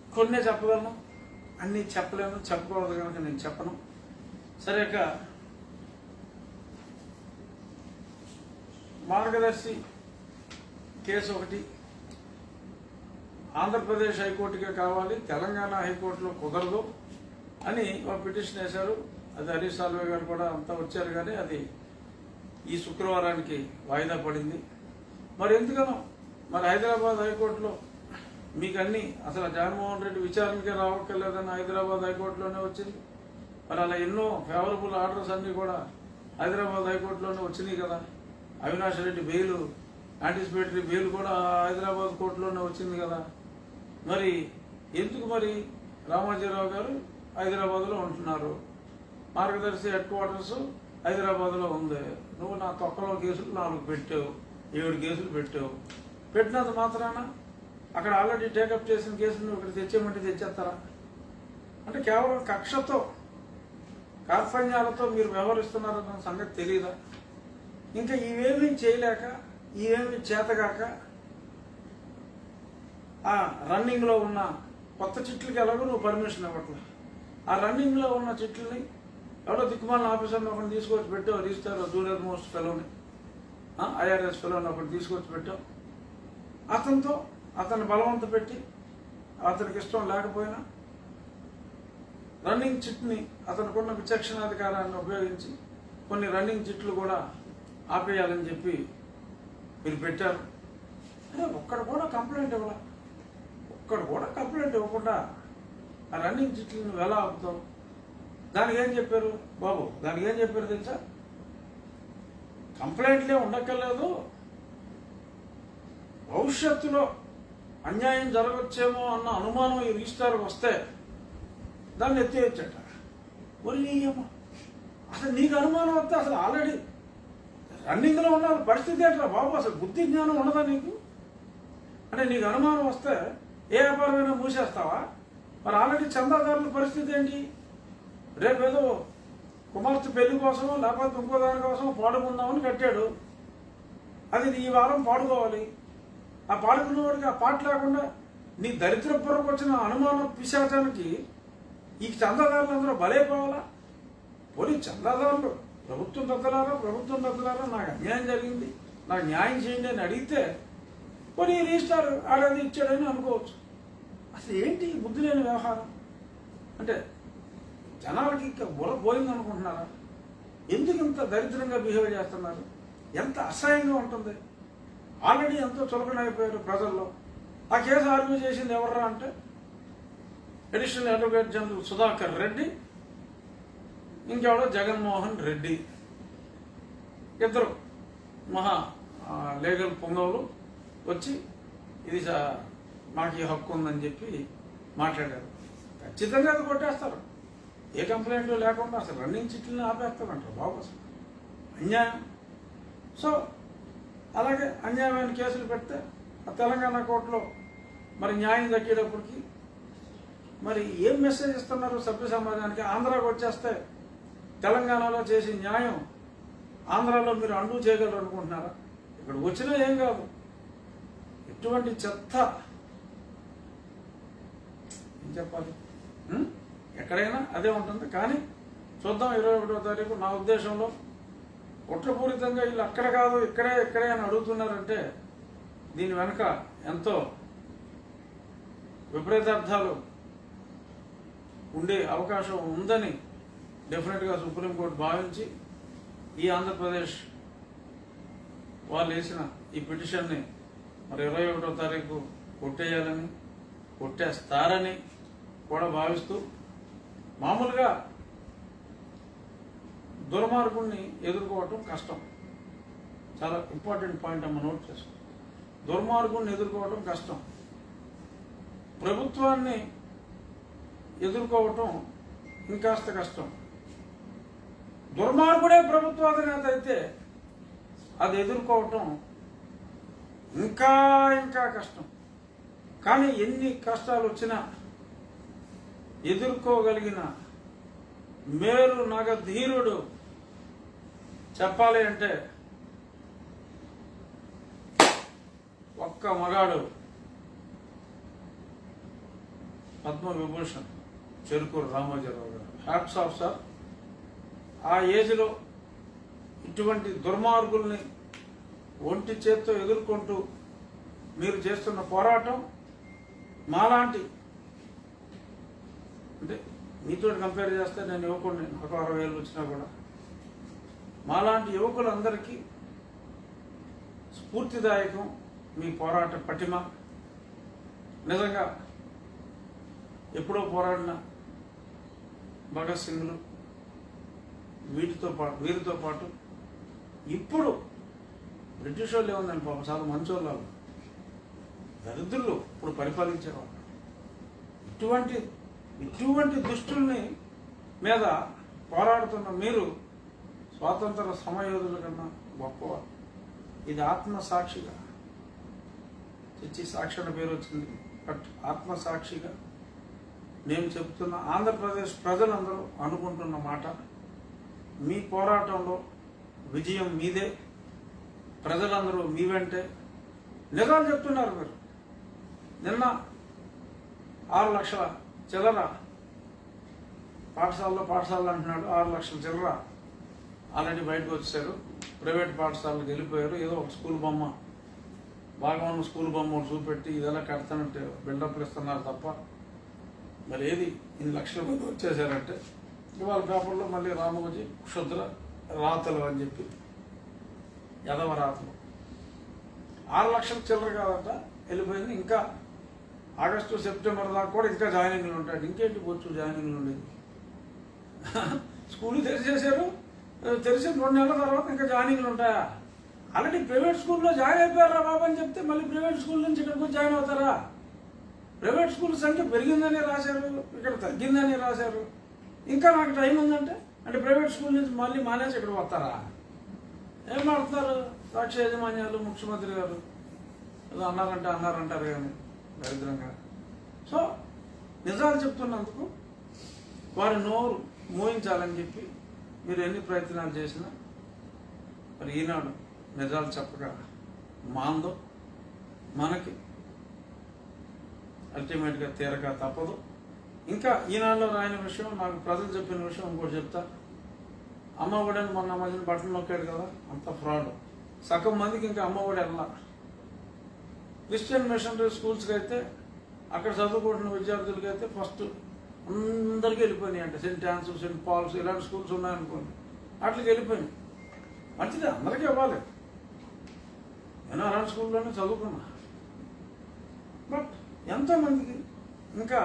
కొన్నే చెప్పగలను అన్నీ చెప్పలేను చెప్పకూడదు కనుక నేను చెప్పను సరే ఇక మార్గదర్శి కేసు ఒకటి ఆంధ్రప్రదేశ్ హైకోర్టుకే కావాలి తెలంగాణ హైకోర్టులో కుదరదు అని ఒక పిటిషన్ వేశారు అది హరీష్ సాల్వే గారు కూడా అంతా వచ్చారు కానీ అది ఈ శుక్రవారానికి వాయిదా పడింది మరి ఎందుకనో మరి హైదరాబాద్ హైకోర్టులో మీకు అన్ని అసలు జగన్మోహన్ రెడ్డి విచారణకే రావక్కర్లేదని హైదరాబాద్ హైకోర్టులోనే వచ్చింది మరి అలా ఎన్నో ఫేవరబుల్ ఆర్డర్స్ అన్ని కూడా హైదరాబాద్ హైకోర్టులోనే వచ్చినాయి కదా Avinash Reddy bail anticipatory bail కూడా హైదరాబాద్ కోర్టులోనే వచ్చింది కదా మరి ఎందుకు మరి రామాజీరావు గారు హైదరాబాద్లో ఉంటున్నారు మార్గదర్శి హెడ్ క్వార్టర్స్ హైదరాబాద్లో ఉంది నువ్వు నా తొక్కలో కేసులు నాలుగు పెట్టావు ఏడు కేసులు పెట్టావు పెట్టినంత మాత్రాన అక్కడ ఆల్రెడీ టేకప్ చేసిన కేసులు నువ్వు ఇక్కడ తెచ్చేయమంటే తెచ్చేస్తారా అంటే కేవలం కక్షతో కార్పణ్యాలతో మీరు వ్యవహరిస్తున్నారన్న సంగతి తెలియదా ఇంకా ఇవేమీ చేయలేక ఇవేమీ చేతగాక ఆ రన్నింగ్లో ఉన్న కొత్త చిట్లకి ఎలాగో నువ్వు పర్మిషన్ ఇవ్వట్లేదు ఆ రన్నింగ్లో ఉన్న చిట్లని ఎవడో దిక్కుమాలిన ఆఫీసర్ని ఒకరిని తీసుకొచ్చి పెట్టావు రిజిస్టర్ జూనియర్ మోస్ట్ ఫెలోని ఐఆర్ఎస్ ఫెలోని ఒకటి తీసుకొచ్చి పెట్టావు అతనితో అతన్ని బలవంత పెట్టి అతనికి ఇష్టం లేకపోయినా రన్నింగ్ చిట్ని అతనికున్న విచక్షణాధికారాన్ని ఉపయోగించి కొన్ని రన్నింగ్ చిట్లు కూడా ఆపేయాలని చెప్పి మీరు పెట్టారు అరే ఒక్కడ కూడా కంప్లైంట్ ఇవ్వాల ఒక్కడు కూడా కంప్లైంట్ ఇవ్వకుండా ఆ రన్నింగ్ చిట్లు నువ్వు ఎలా ఆపుతావు దానికి ఏం చెప్పారు బాబు దానికి ఏం చెప్పారు తెలుసా కంప్లైంట్లే ఉండక్కర్లేదు భవిష్యత్తులో అన్యాయం జరగచ్చేమో అన్న అనుమానం ఈ రిజిస్టార్కి వస్తే దాన్ని ఎత్తేయచ్చట మరి నీ అమ్మ అసలు నీకు అనుమానం వస్తే అసలు ఆల్రెడీ రన్నింగ్లో ఉన్న వాళ్ళ పరిస్థితి ఏంట్రా బాబు అసలు బుద్ధి జ్ఞానం ఉండదా నీకు అంటే నీకు అనుమానం వస్తే ఏ వ్యాపారమైనా మూసేస్తావా మరి ఆల్రెడీ చందాదారుల పరిస్థితి ఏంటి రేపేదో కుమార్తె పెళ్లి కోసమో లేకపోతే ఇంకో దాని కోసం పాడుకుందామని కట్టాడు అది ఈ వారం పాడుకోవాలి ఆ పాడుకున్నవాడికి ఆ పాట లేకుండా నీ దరిద్ర పొరకు వచ్చిన అనుమానం పిశాచానికి ఈ చందాదారులందరూ బలైపోవాలా పోనీ చందాదారులు ప్రభుత్వం దద్దలారా ప్రభుత్వం దద్దలారా నాకు అన్యాయం జరిగింది నాకు న్యాయం చేయండి అని అడిగితే పోనీ రిజిస్టార్ ఆడది ఇచ్చాడని అనుకోవచ్చు అసలు ఏంటి ఈ బుద్ధి లేని వ్యవహారం అంటే జనాలకి ఇంకా బుర్ర పోయింది అనుకుంటున్నారా ఎందుకు ఇంత దరిద్రంగా బిహేవ్ చేస్తున్నారు ఎంత అసహ్యంగా ఉంటుంది ఆల్రెడీ ఎంతో చులకనైపోయారు ప్రజల్లో ఆ కేసు ఆర్గ్యూ చేసింది ఎవర్రా అంటే additional advocate general Sudhakar Reddy ఇంకెవడో జగన్మోహన్ రెడ్డి ఇద్దరు మహా ఆ, లీగల్ పొంగవులు వచ్చి ఇది సా- మాకు ఈ హక్కు ఉందని చెప్పి మాట్లాడారు ఖచ్చితంగా అది కొట్టేస్తారు ఏ కంప్లైంట్ లేకుండా అసలు రన్నింగ్ చిట్లని ఆపేస్తారంటారు బాబు అసలు అన్యాయం సో అలాగే అన్యాయమైన కేసులు పెడితే ఆ తెలంగాణ కోర్టులో మరి న్యాయం దక్కేటప్పటికి మరి ఏం మెసేజ్ ఇస్తున్నారు సభ్య సమాజానికి ఆంధ్రాకి వచ్చేస్తే తెలంగాణలో చేసే న్యాయం ఆంధ్రాలో మీరు అండూ చేయగలరు అనుకుంటున్నారా ఇక్కడ వచ్చినా ఏం కాదు ఎటువంటి చెత్త ఏం చెప్పాలి ఉం? ఎక్కడైనా అదే ఉంటుంది కానీ చూద్దాం ఇరవై ఒకటో తారీఖు నా ఉద్దేశంలో కుట్రపూరితంగా వీళ్ళు అక్కడ కాదు ఇక్కడే ఇక్కడే అని అడుగుతున్నారంటే దీని వెనక ఎంతో విపరీతార్థాలు ఉండే అవకాశం ఉందని డెఫినెట్గా సుప్రీంకోర్టు భావించి ఈ ఆంధ్రప్రదేశ్ వాళ్ళు వేసిన ఈ పిటిషన్ని మరి ఇరవై ఒకటో తారీఖు కొట్టేయాలని కొట్టేస్తారని కూడా భావిస్తూ మామూలుగా దుర్మార్గుణ్ణి ఎదుర్కోవటం కష్టం చాలా ఇంపార్టెంట్ పాయింట్ అమ్మ నోట్ చేసుకో దుర్మార్గుణ్ణి ఎదుర్కోవటం కష్టం ప్రభుత్వాన్ని ఎదుర్కోవటం ఇంకాస్త కష్టం దుర్మార్గుడే ప్రభుత్వాధినేత అయితే అది ఎదుర్కోవటం ఇంకా ఇంకా కష్టం కానీ ఎన్ని కష్టాలు వచ్చినా ఎదుర్కోగలిగిన మేలు నగ ధీరుడు చెప్పాలి అంటే ఒక్క మగాడు పద్మ విభూషణ్ చెరుకూరు రామోజీరావు గారు హ్యాట్స్ ఆఫ్ సార్ ఆ ఏజ్లో ఇటువంటి దుర్మార్గుల్ని ఒంటి చేత్తో ఎదుర్కొంటూ మీరు చేస్తున్న పోరాటం మాలాంటి అంటే మీతో కంపేర్ చేస్తే నేను యువకుడిని నాకు అరవై ఏళ్ళు వచ్చినా కూడా మాలాంటి యువకులందరికీ స్ఫూర్తిదాయకం మీ పోరాట పటిమ నిజంగా ఎప్పుడో పోరాడిన భగత్ సింగ్లు వీటితో పాటు వీరితో పాటు ఇప్పుడు బ్రిటిష్ వాళ్ళు ఏముందండి పాపం చాలా మంచి వాళ్ళు వాళ్ళు. దరిద్రులు ఇప్పుడు పరిపాలించేవాళ్ళు ఇటువంటి ఇటువంటి దుష్టుల్ని మీద పోరాడుతున్న మీరు స్వాతంత్ర సమయోధుల కన్నా గొప్పవారు ఇది ఆత్మ సాక్షిగా చిచ్చి సాక్షి అనే పేరు వచ్చింది బట్ ఆత్మ సాక్షిగా నేను చెప్తున్న ఆంధ్రప్రదేశ్ ప్రజలందరూ అనుకుంటున్న మాట మీ పోరాటంలో విజయం మీదే ప్రజలందరూ మీ వెంటే నిజాలు చెప్తున్నారు మీరు నిన్న ఆరు లక్షల చిల్లర పాఠశాలలో పాఠశాలలో అంటున్నాడు ఆరు లక్షల చిల్లర ఆల్రెడీ బయటకు వచ్చారు ప్రైవేట్ పాఠశాలకు వెళ్ళిపోయారు ఏదో ఒక స్కూల్ బొమ్మ బాగా ఉన్న స్కూల్ బొమ్మ ఒకటి చూపెట్టి ఇదెలా కడతానంటే బిల్డప్లు ఇస్తున్నారు తప్ప మరి ఏది ఇన్ని లక్షల మంది వచ్చేసారంటే ఇవాళ పేపర్లో మళ్ళీ రామోజీ క్షుద్ర రాతలు అని చెప్పి యదవ రాతలు ఆరు లక్షల చిల్లర కాదంట వెళ్ళిపోయింది ఇంకా ఆగస్టు సెప్టెంబర్ దాకా కూడా ఇంకా జాయినింగ్లు ఉంటాయి ఇంకేంటి బొచ్చు జాయినింగ్లు ఉండేది స్కూల్ తెరిచేశారు తెరిచిన రెండు నెలల తర్వాత ఇంకా జాయినింగ్లు ఉంటాయా ఆల్రెడీ ప్రైవేట్ స్కూల్లో జాయిన్ అయిపోయారా బాబు అని చెప్తే మళ్ళీ ప్రైవేట్ స్కూల్ నుంచి ఇక్కడికి వచ్చి జాయిన్ అవుతారా ప్రైవేట్ స్కూల్ సంఖ్య పెరిగిందని రాశారు ఇక్కడ తగ్గిందని రాశారు ఇంకా నాకు టైం ఉందంటే అంటే ప్రైవేట్ స్కూల్ నుంచి మళ్ళీ మానేసి ఇక్కడ వస్తారా ఏం మాడుతున్నారు రాక్ష యాజమాన్యాలు ముఖ్యమంత్రి గారు ఏదో అన్నారంటే అన్నారంటారు కానీ దరిద్రంగా సో నిజాలు చెప్తున్నందుకు వారి నోరు మోయించాలని చెప్పి మీరు ఎన్ని ప్రయత్నాలు చేసినా మరి ఈనాడు నిజాలు చెప్పగా మాందో మనకి అల్టిమేట్గా తీరక తప్పదు ఇంకా ఈనాడులో రాయని విషయం నాకు ప్రజలు చెప్పిన విషయం ఇంకోటి చెప్తా అమ్మ ఒడని మొన్న మధ్యన బట్టలు నొక్కాడు కదా అంత ఫ్రాడ్ సగం మందికి ఇంకా అమ్మ ఒడి వెళ్ళా క్రిస్టియన్ మిషనరీ స్కూల్స్కి అయితే అక్కడ చదువుకుంటున్న విద్యార్థులకి అయితే ఫస్ట్ అందరికీ వెళ్ళిపోయినాయి అంటే సెంట్ ఆన్స్ సెంట్ పాల్స్ ఇలాంటి స్కూల్స్ ఉన్నాయనుకోండి వాటికి వెళ్ళిపోయినాయి మంచిది అందరికీ ఇవ్వాలి నేను అలాంటి స్కూల్లోనే చదువుకున్నా బట్ ఎంతోమందికి ఇంకా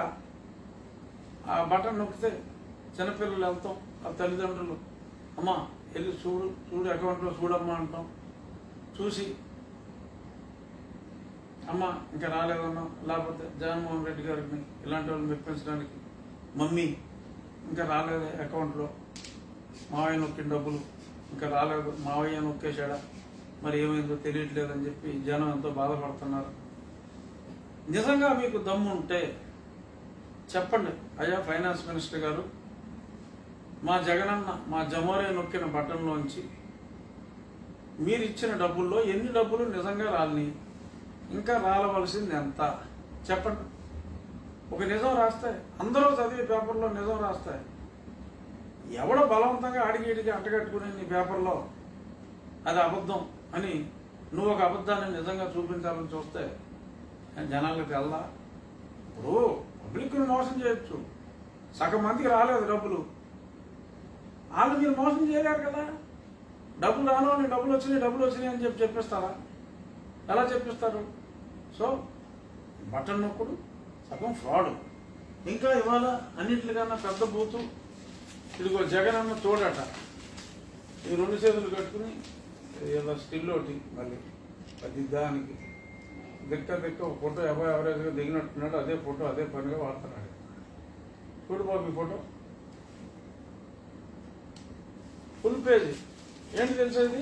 ఆ బటన్ నొక్కితే చిన్నపిల్లలు వెళ్తాం ఆ తల్లిదండ్రులు అమ్మా వెళ్ళి చూడు చూడు అకౌంట్లో చూడమ్మా అంటాం చూసి అమ్మ ఇంకా రాలేదన్నా లేకపోతే జగన్మోహన్ రెడ్డి గారిని ఇలాంటి వాళ్ళని మెప్పించడానికి మమ్మీ ఇంకా రాలేదు అకౌంట్లో మావయ్య నొక్కిన డబ్బులు ఇంకా రాలేదు మావయ్య నొక్కేశాడా మరి ఏమైందో తెలియట్లేదని చెప్పి జనం ఎంతో బాధపడుతున్నారు నిజంగా మీకు దమ్ము ఉంటే చెప్పండి అయ్యా ఫైనాన్స్ మినిస్టర్ గారు మా జగనన్న మా జమోరే నొక్కిన బటన్లోంచి మీరు ఇచ్చిన డబ్బుల్లో ఎన్ని డబ్బులు నిజంగా రాలినాయి ఇంకా రాలవలసింది ఎంత చెప్పండి ఒక నిజం రాస్తే అందరూ చదివి పేపర్లో నిజం రాస్తాయి ఎవడో బలవంతంగా అడిగి ఇడిగి అంటగట్టుకుని నీ పేపర్లో అది అబద్ధం అని నువ్వు ఒక అబద్ధాన్ని నిజంగా చూపించాలని చూస్తే జనాలకు వెళ్దా ఇప్పుడు పబ్లిక్ని మోసం చేయొచ్చు సగం మందికి రాలేదు డబ్బులు వాళ్ళు మీరు మోసం చేయలేరు కదా డబ్బులు రాను అని డబ్బులు వచ్చినాయి డబ్బులు వచ్చినాయి అని చెప్పి చెప్పిస్తారా ఎలా చెప్పిస్తారు సో బటన్ నొక్కుడు సగం ఫ్రాడ్ ఇంకా ఇవాళ అన్నింటికన్నా పెద్ద బూతు ఇదిగో జగన్ అన్న తోడట ఈ రెండు చేతులు కట్టుకుని ఏదో స్టిల్ ఒకటి మళ్ళీ అది దానికి దిక్క దిక్క ఒక ఫోటో ఎవరు ఎవరేజ్గా దిగినట్టున్నాడు అదే ఫోటో అదే పనిగా వాడుతున్నాడు చూడు బాబు ఈ ఫోటో ఫుల్ పేజీ ఏంటి తెలిసేది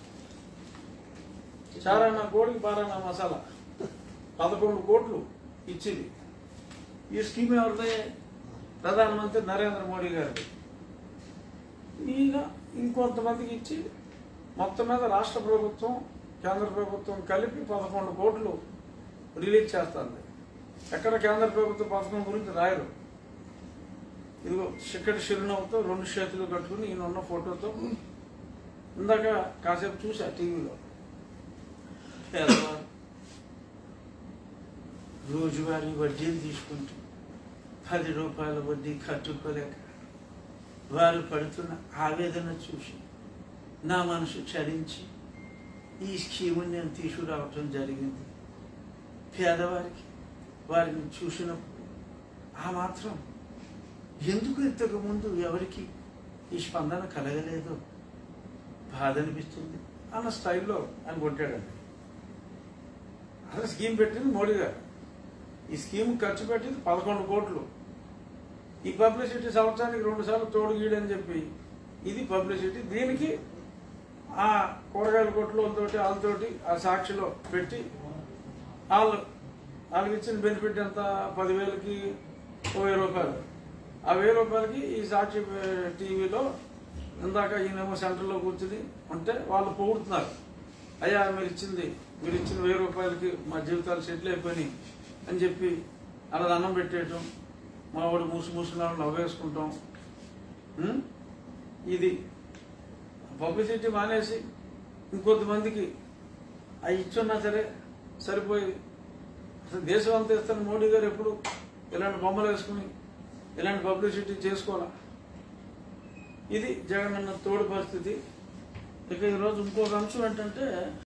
చారానా కోడికి బారానా మసాలా పదకొండు కోట్లు ఇచ్చింది ఈ స్కీమ్ ఎవరిదే ప్రధానమంత్రి నరేంద్ర మోడీ గారిది ఈయన ఇంకొంతమందికి ఇచ్చి మొత్తం మీద రాష్ట్ర ప్రభుత్వం కేంద్ర ప్రభుత్వం కలిపి పదకొండు కోట్లు రిలీజ్ చేస్తుంది ఎక్కడ కేంద్ర ప్రభుత్వ పథకం గురించి రాయరు ఇదిగో చిక్కటి చిరునవ్వుతో రెండు చేతులు కట్టుకుని ఈయన ఉన్న ఫోటోతో ఇందాక కాసేపు చూసా టీవీలో పేదవారు రోజువారీ వడ్డీలు తీసుకుంటూ పది రూపాయల వడ్డీ కట్టుకోలేక వారు పడుతున్న ఆవేదన చూసి నా మనసు చలించి ఈ స్కీముని నేను తీసుకురావటం జరిగింది పేదవారికి వారిని చూసినప్పుడు ఆ మాత్రం ఎందుకు ఇంతకు ముందు ఎవరికి ఈ స్పందన కలగలేదు బాధ అనిపిస్తుంది అన్న స్టైల్లో అని కొట్టాడండి అసలు స్కీమ్ పెట్టింది మోడీ గారు ఈ స్కీమ్ ఖర్చు పెట్టింది పదకొండు కోట్లు ఈ పబ్లిసిటీ సంవత్సరానికి రెండు సార్లు తోడు గీడని చెప్పి ఇది పబ్లిసిటీ దీనికి ఆ కూరగాయల కొట్లతోటి వాళ్ళతోటి ఆ సాక్షిలో పెట్టి వాళ్ళు వాళ్ళకి ఇచ్చిన బెనిఫిట్ ఎంత పదివేలకి ఓ వెయ్యి రూపాయలు ఆ వెయ్యి రూపాయలకి ఈ సాక్షి ఏ, టీవీలో ఇందాక ఈయనేమో సెంటర్లో కూర్చుని ఉంటే వాళ్ళు పొగుడుతున్నారు అయ్యా మీరు ఇచ్చింది మీరు ఇచ్చిన వెయ్యి రూపాయలకి మా జీవితాలు సెటిల్ అయిపోయినాయి అని చెప్పి అలా దండం పెట్టేయటం మా వాడు మూసి మూసుకున్నాడు నవ్వేసుకుంటాం ఉం? ఇది పబ్లిసిటీ మానేసి ఇంకొంతమందికి అవి ఇచ్చున్నా సరే సరిపోయి అసలు దేశం అంతా ఇస్తున్న మోడీ గారు ఎప్పుడు ఇలాంటి బొమ్మలు వేసుకుని ఇలాంటి పబ్లిసిటీ చేసుకోవాలా ఇది జగన్ అన్న తోడు పరిస్థితి ఇక ఈరోజు ఇంకొక అంశం ఏంటంటే